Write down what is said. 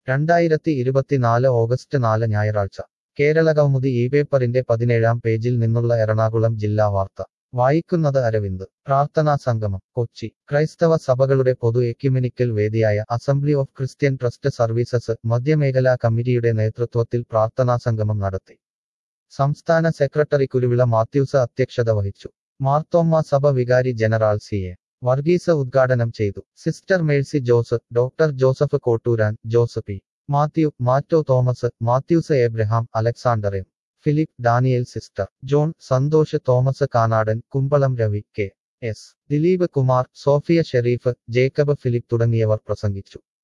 രണ്ടായിരത്തി ഇരുപത്തിനാല് ഓഗസ്റ്റ് നാല് ഞായറാഴ്ച കേരള കൗമുദി ഈ പേപ്പറിന്റെ പതിനേഴാം പേജിൽ നിന്നുള്ള എറണാകുളം ജില്ലാ വാർത്ത വായിക്കുന്നത് അരവിന്ദ് പ്രാർത്ഥനാ സംഗമം കൊച്ചി ക്രൈസ്തവ സഭകളുടെ പൊതു എക്യുമെനിക്കൽ വേദിയായ assembly of Christian trust services മധ്യമേഖലാ കമ്മിറ്റിയുടെ നേതൃത്വത്തിൽ പ്രാർത്ഥനാ സംഗമം നടത്തി സംസ്ഥാന സെക്രട്ടറി കുരുവിള മാത്യൂസ് അധ്യക്ഷത വഹിച്ചു മാർത്തോമ്മ സഭ വികാരി ജനറൽ സി എ വർഗീസ് ഉദ്ഘാടനം ചെയ്തു sister Mercy Jose doctor Joseph Kottooran Jose P Mathew Matto Thomas Mathews Abraham Alexander M Philip Daniel sister John Santhosh Thomas Kanadan Kumbalam Ravi K S Dileep Kumar Sophia Sharif Jacob Philip തുടങ്ങിയവർ പ്രസംഗിച്ചു